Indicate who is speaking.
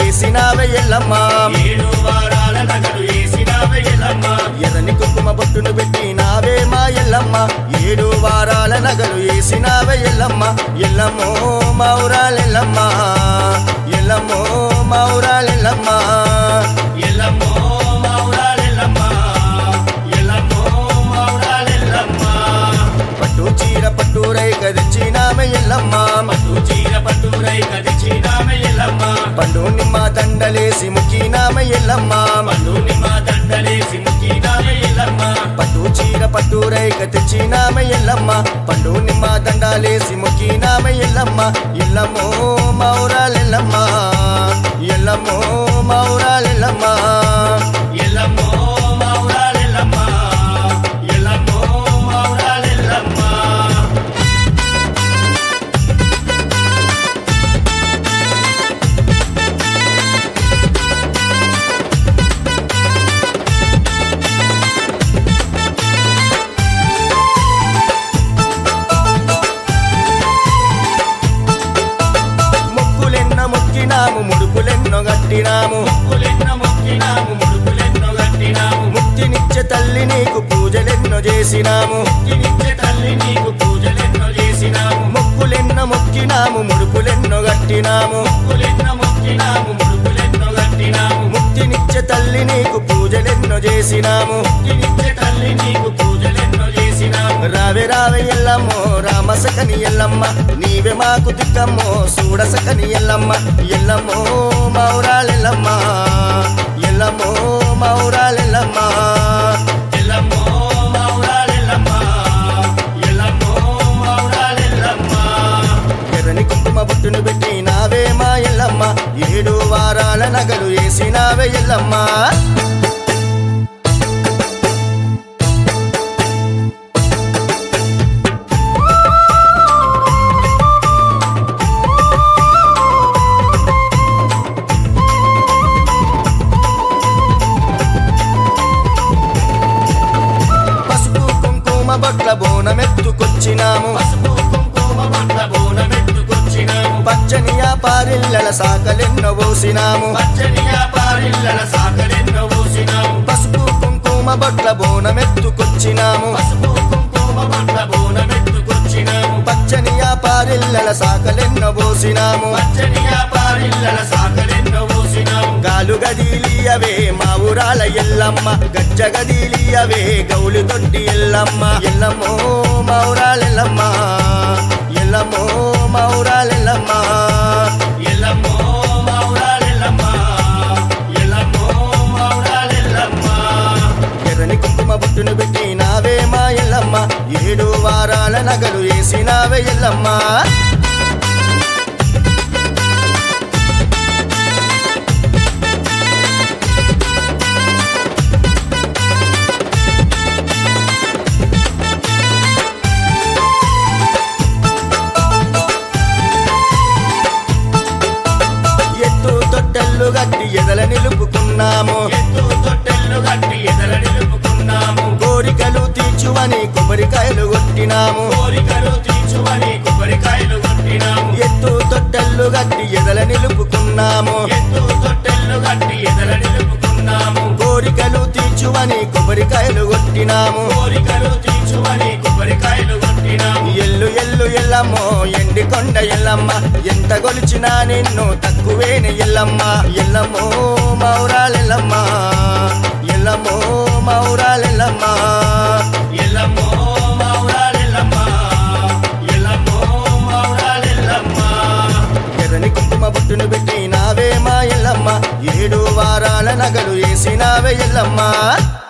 Speaker 1: వేసినావే ఎల్లమ్మ
Speaker 2: ఏడు వారాల నగలు వేసినావే ఎల్లమ్మ
Speaker 1: ఎర్రని కుంకుమ బొట్టును పెట్టినావే మా ఎల్లమ్మ ఏడు వారాల నగలు వేసినావే ఎల్లమ్మ ఎల్లమ్మో మౌరాలెల్లమ్మ ఎల్లమ్మో మౌరాలెల్లమ్మ
Speaker 2: ఎల్లమ్మో మౌరాలెల్లమ్మ ఎల్లమ్మో మౌరాలెల్లమ్మ
Speaker 1: పట్టు చీర పట్టు రైక తెచ్చినామే ఎల్లమ్మ
Speaker 2: పట్టు చీర పట్టు రై కదిచినామె ఎల్లమ్మ
Speaker 1: పండు నిమ్మ దండలేసి ముక్కినామే ఎల్లమ్మ
Speaker 2: పండు నిమ్మ దండలేసి ముక్కినామె ఎల్లమ్మ
Speaker 1: పట్టు చీర పట్టు రైక తెచ్చినామే ఎల్లమ్మ పండు నిమ్మ దండాలేసి ముక్కినామే ఎల్లమ్మ ఎల్లమ్మో మౌరాలెల్లమ్మ ఎల్లమ్మో మౌరాలెల్లమ్మ
Speaker 2: ఎల్లమ్మో మౌరాలెల్లమ్మ ఎల్లమ్మో మౌరాలెల్లమ్మ
Speaker 1: ముక్కులెన్న ముక్కినాము ముడుపులెన్నో గట్టినాము
Speaker 2: ముక్కులెన్న మొక్కినాము ముడుపులెన్నో కట్టినాము
Speaker 1: ముక్తినిచ్చే తల్లి నీకు పూజలెన్నో చేసినాము
Speaker 2: ముక్తినిచ్చే తల్లి నీకు పూజలెన్నో చేసినాము
Speaker 1: ముక్కులెన్న ముక్కినాము ముడుపులెన్నో గట్టినాము
Speaker 2: ముక్కులెన్న మొక్కినాము ముడుపులెన్నో కట్టినాము
Speaker 1: ముక్తినిచ్చే తల్లి నీకు పూజలెన్నో చేసినాము
Speaker 2: ముక్తినిచ్చే తల్లి నీకు పూజలెన్నో చేసినాము
Speaker 1: రావే రావే ఎల్లమ్మో రామసకని ఎల్లమ్మ నీవే మాకు దిక్కమ్మో చూడసకని ఎల్లమ్మ ఎల్లమ్మో మౌరాలెల్లమ్మ ఎల్లమ్మో మౌరాలెల్లమ్మ
Speaker 2: ఎల్లమ్మో మౌరాలెల్లమ్మ ఎల్లమ్మో మౌరాలెల్లమ్మ
Speaker 1: ఎర్రని కుంకుమ బొట్టును పెట్టి నావే మా ఎల్లమ్మ ఏడు వారాల నగలు వేసినావే ఎల్లమ్మ పసుపు కుంకుమ బొట్ల బోనమెత్తుకొచ్చినాము
Speaker 2: పసుపు కుంకుమ బట్ల బోనమెత్తుకొచ్చినాము
Speaker 1: పచ్చని పారిల్లల సాకలెన్నో పోసినాము
Speaker 2: పచ్చని వ్యాపారిల్లల సాకలెన్నో పోసినాము
Speaker 1: పసుపు కుంకుమ బొట్ల బోనమెత్తుకొచ్చినాము
Speaker 2: పసుపు కుంకుమ బట్ల బోనమెత్తుకొచ్చినాము
Speaker 1: పచ్చని పారిల్లల సాకలెన్నో పోసినాము
Speaker 2: పచ్చని వ్యాపారిల్లల సాకలెన్నో పోసినాము
Speaker 1: గాలు గదిలియవే మా ఊరాల ఎల్లమ్మ గజ్జ గదిలియవే గౌలి తొట్టి ఎల్లమ్మ ఎల్లమ్మో మౌరాలెల్లమ్మ ఎల్లమ్మో మౌరాలెల్లమ్మ
Speaker 2: ఎల్లమ్మో మౌరాలెల్లమ్మ ఎల్లమ్మో మౌరాలెల్లమ్మ
Speaker 1: ఎర్రని కుంకుమ బొట్టును పెట్టి నావే మా ఎల్లమ్మ ఏడు వారాల నగలు వేసినావే ఎల్లమ్మ ఎత్తు తొట్టెల్లు గట్టి ఎదల నిలుపుకున్నాము
Speaker 2: ఎత్తు తొట్టెల్లు కట్టి ఎదల నిలుపుకున్నాము
Speaker 1: కోరికలు తీర్చువని కొబ్బరికాయలు కొట్టినాము
Speaker 2: కోరికలు తీర్చువని కొబ్బరికాయలు కొట్టినాము
Speaker 1: ఎత్తు తొట్టెల్లు గట్టి ఎదల నిలుపుకున్నాము
Speaker 2: ఎత్తు తొట్టెల్లు కట్టి ఎదల నిలుపుకున్నాము
Speaker 1: కోరికలు తీర్చువని కొబ్బరికాయలు కొట్టినాము
Speaker 2: కోరికలు తీర్చువని కొబ్బరికాయలు కొట్టినాము
Speaker 1: ఎల్లు ఎల్లు ఎల్లమ్మో ఎండి కొండ ఎల్లమ్మ ఎంత గొలిచినా నిన్ను తక్కువేని ఎల్లమ్మ ఎల్లమ్మో మౌరాలెల్లమ్మ ఎల్లమ్మో మౌరాలెల్లమ్మ
Speaker 2: ఎల్లమ్మో మౌరాలెల్లమ్మ ఎల్లమ్మో మౌరాలెల్లమ్మ
Speaker 1: ఎర్రని కుంకుమ బొట్టును పెట్టి నావే మా ఎల్లమ్మ ఏడు వారాల నగలు వేసినావే ఎల్లమ్మ